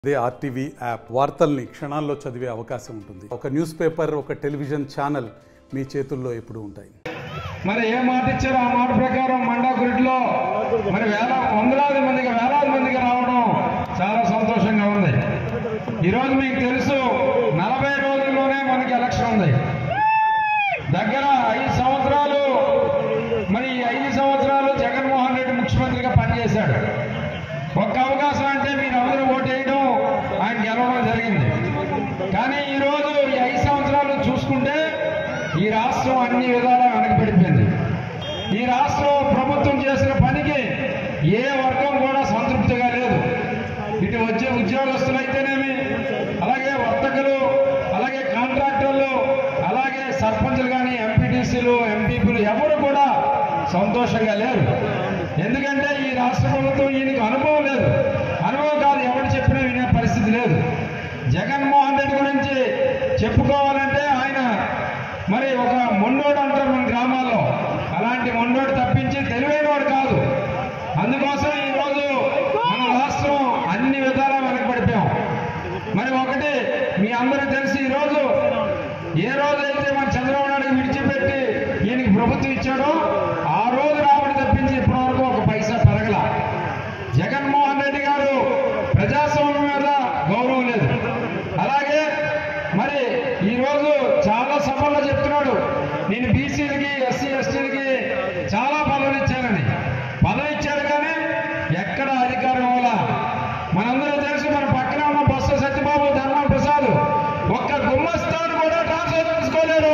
అదే RTV app వార్తల్ని క్షణాల్లో చదివే అవకాశం ఉంటుంది ఒక న్యూస్ పేపర్ ఒక టెలివిజన్ ఛానల్ మీ చేతుల్లో ఎప్పుడూ ఉంటాయి మరి ఏ మాట ఇచ్చారో ఆ మాట ప్రకారం మండా గురిలో మరి వేల వందలాది మందికి వేలాది మందికి రావడం చాలా సంతోషంగా ఉంది ఈరోజు మీకు తెలుసు నలభై రోజుల్లోనే మనకి ఎలక్షన్ ఉంది దగ్గర ఐదు సంవత్సరాలు మరి ఈ ఐదు సంవత్సరాలు జగన్మోహన్ రెడ్డి ముఖ్యమంత్రిగా పనిచేశాడు ఒక్క అవకాశం అంటే మీరు అందరూ ఓటేయడం ఆయన గెలవడం జరిగింది కానీ ఈ రోజు ఈ ఐదు సంవత్సరాలు చూసుకుంటే ఈ రాష్ట్రం అన్ని విధాలా వెనకబడిపోయింది ఈ రాష్ట్రం ప్రభుత్వం చేసిన పనికి ఏ వర్గం కూడా సంతృప్తిగా లేదు ఇటు వచ్చే ఉద్యోగస్తులైతేనేమి అలాగే వర్తకులు అలాగే కాంట్రాక్టర్లు అలాగే సర్పంచులు కానీ ఎంపీటీసీలు ఎంపీపీలు ఎవరు కూడా సంతోషంగా లేరు ఎందుకంటే ఈ రాష్ట్ర ప్రభుత్వం ఈయనకి అనుభవం లేదు అనుభవం కాదు ఎవరు చెప్పినా వినే పరిస్థితి లేదు జగన్మోహన్ రెడ్డి గురించి చెప్పుకోవాలంటే ఆయన మరి ఒక మొండోడు అంటారు మన గ్రామాల్లో అలాంటి మొండోడు తప్పించి తెలివైనవాడు కాదు అందుకోసం ఈ రోజు మన రాష్ట్రం అన్ని విధాలా వెనకబడిపోయాం మరి ఒకటి మీ అందరికీ తెలిసి ఈ రోజు ఏ రోజు అయితే మన చంద్రబాబు నాయుడు విడిచిపెట్టి ఈయనకి ప్రభుత్వం ఇచ్చాడో ఆ రోజు రావడం తప్పించి ఇప్పటివరకు ఒక పైసా పెరగల జగన్మోహన్ రెడ్డి గారు ప్రజాస్వామ్యం మీద గౌరవం లేదు అలాగే మరి ఈ రోజు చాలా సభల్లో చెప్తున్నాడు నేను బీసీలకి ఎస్సీ ఎస్టీలకి చాలా పదవులు ఇచ్చానని పదవి ఇచ్చాడు కానీ ఎక్కడ అధికారం ఇవ్వాలా మనందరూ తెలుసు మన పక్కన ఉన్న బొత్స సత్యబాబు ధర్మా ప్రసాద్ ఒక్క గుమ్మస్తాను కూడా ట్రాన్స్ఫర్ చేసుకోలేరు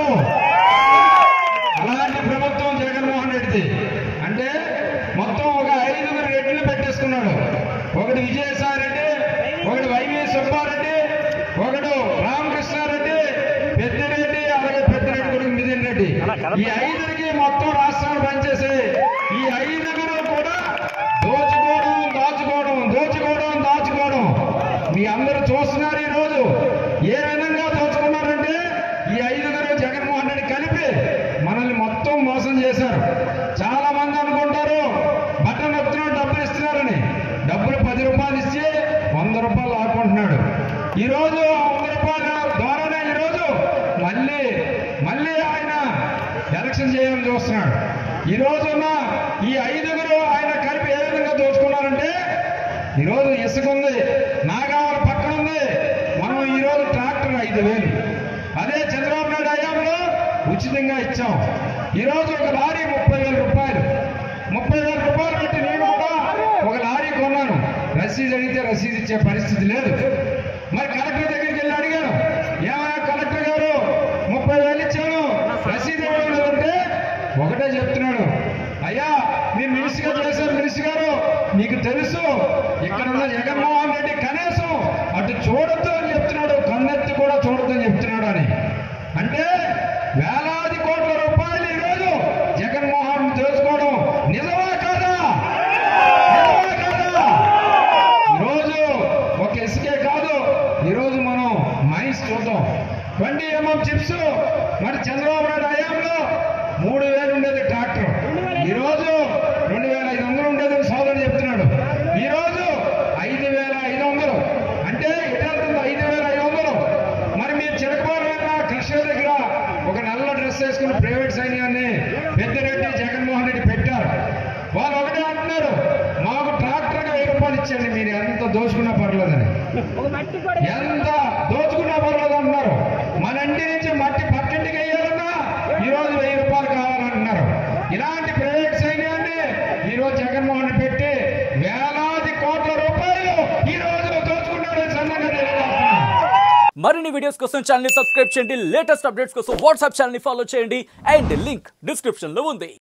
అలాంటి ప్రభుత్వం జగన్మోహన్ రెడ్డిది అంటే మొత్తం ఒక ఐదుగురు రెడ్లు పెట్టేసుకున్నాడు ఒకటి విజయసాయి రెడ్డి ఒకటి వైవి సుబ్బారెడ్డి ఒకడు రామకృష్ణారెడ్డి పెద్దిరెడ్డి అలాగే పెద్దిరెడ్డి కొడుకు మిథున్ రెడ్డి ఈ ఐదుగురికి మొత్తం రాష్ట్రాలు పనిచేసి ఈ ఐదుగురు కూడా దోచుకోవడం దాచుకోవడం దోచుకోవడం దాచుకోవడం మీ అందరూ చూస్తున్నారు ఈ రోజు ఏ విధంగా దోచుకున్నారంటే ఈ ఐదుగురు జగన్మోహన్ రెడ్డి కలిపి మనల్ని మొత్తం మోసం చేశారు చాలా మంది అనుకుంటారు బట్టన్ నొక్కుతున్నాడు డబ్బులు ఇస్తున్నారని డబ్బులు పది రూపాయలు ఇచ్చి వంద రూపాయలు ఆడుకుంటున్నాడు ఈ రోజు ఆ వంద రూపాయల ద్వారానే ఈ రోజు మళ్ళీ మళ్ళీ ఆయన ఎలక్షన్ చేయాలని చూస్తున్నాడు ఈ రోజున్న ఈ ఐదుగురు ఆయన కలిపి ఏ విధంగా దోచుకున్నారంటే ఈరోజు ఇసుక ఉంది నాగావళ పక్కన ఉంది మనం ఈరోజు ట్రాక్టర్ ఐదు వేలు అదే చంద్రబాబు నాయుడు హయాంలో ఉచితంగా ఇచ్చాం ఈరోజు ఒక లారీ ముప్పై వేల రూపాయలు ముప్పై వేల రూపాయలు పెట్టి నేను కూడా ఒక లారీ కొన్నాను రసీదు అడిగితే రసీదు ఇచ్చే పరిస్థితి లేదు మరి కలెక్టర్ దగ్గరికి వెళ్ళి అడిగాను ఏమన్నా కలెక్టర్ గారు ముప్పై వేలు ఇచ్చాను రసీదు ఇవ్వడం లేదంటే ఒకటే చెప్తున్నాడు అయ్యా మీరు మినిస్టర్ చేశారు మినిస్టర్ గారు నీకు తెలుసు ఇక్కడ ఉన్న జగన్మోహన్ రెడ్డి కనీసం అటు చూడొద్దు అని చెప్తున్నాడు కన్నెత్తి కూడా చూడొద్దు అని చెప్తున్నాడు అని అంటే వేలాది కోట్ల రూపాయలు ఈరోజు జగన్మోహన్ తెలుసుకోవడం నిజమా కాదా నిజమా కాదా ఈరోజు ఒక ఇసుకే కాదు ఈరోజు మనం మైన్స్ చూద్దాం ట్వంటీ ఎంఎం చిప్స్ మరి చంద్రబాబు నాయుడు హయాంలో మూడు వేలు ఉండేది ట్రాక్టర్ ఈరోజు రెండు వేల ఐదు వందలు ఉండేదని సోదరుడు చెప్తున్నాడు ఈరోజు ఐదు వేల ఐదు వందలు అంటే ఎటెళ్తుంది ఐదు వేల ఐదు వందలు మరి మీరు చిరకబాలైన కృష్ణ దగ్గర ఒక నల్ల డ్రెస్ వేసుకుని ప్రైవేట్ సైన్యాన్ని పెద్దిరెడ్డి జగన్మోహన్ రెడ్డి పెట్టారు వాళ్ళు ఒకటే అంటున్నారు మాకు ట్రాక్టర్కి వెయ్యి రూపాయలు ఇచ్చండి మీరు ఎంత దోచుకున్నా పర్లేదని ఎంత దోచుకున్నా పర్లేదు అంటున్నారు మన ఇంటి నుంచి మట్టి పక్కింటికి వేయాలన్నా ఈ రోజు వెయ్యి రూపాయలు కావాలంటున్నారు ఇలాంటి ప్రైవేట్ సైన్యాన్ని ఈ రోజు జగన్మోహన్ రెడ్డి పెట్టి వేలాది కోట్ల రూపాయలు ఈ రోజు దోచుకున్నాడని సందర్భంగా తెలియజేస్తున్నాను మరిన్ని వీడియోస్ కోసం ఛానల్ ని సబ్స్క్రైబ్ చేయండి లేటెస్ట్ అప్డేట్స్ కోసం వాట్సాప్ ఛానల్ ని ఫాలో చేయండి అండ్ లింక్ డిస్క్రిప్షన్ లో ఉంది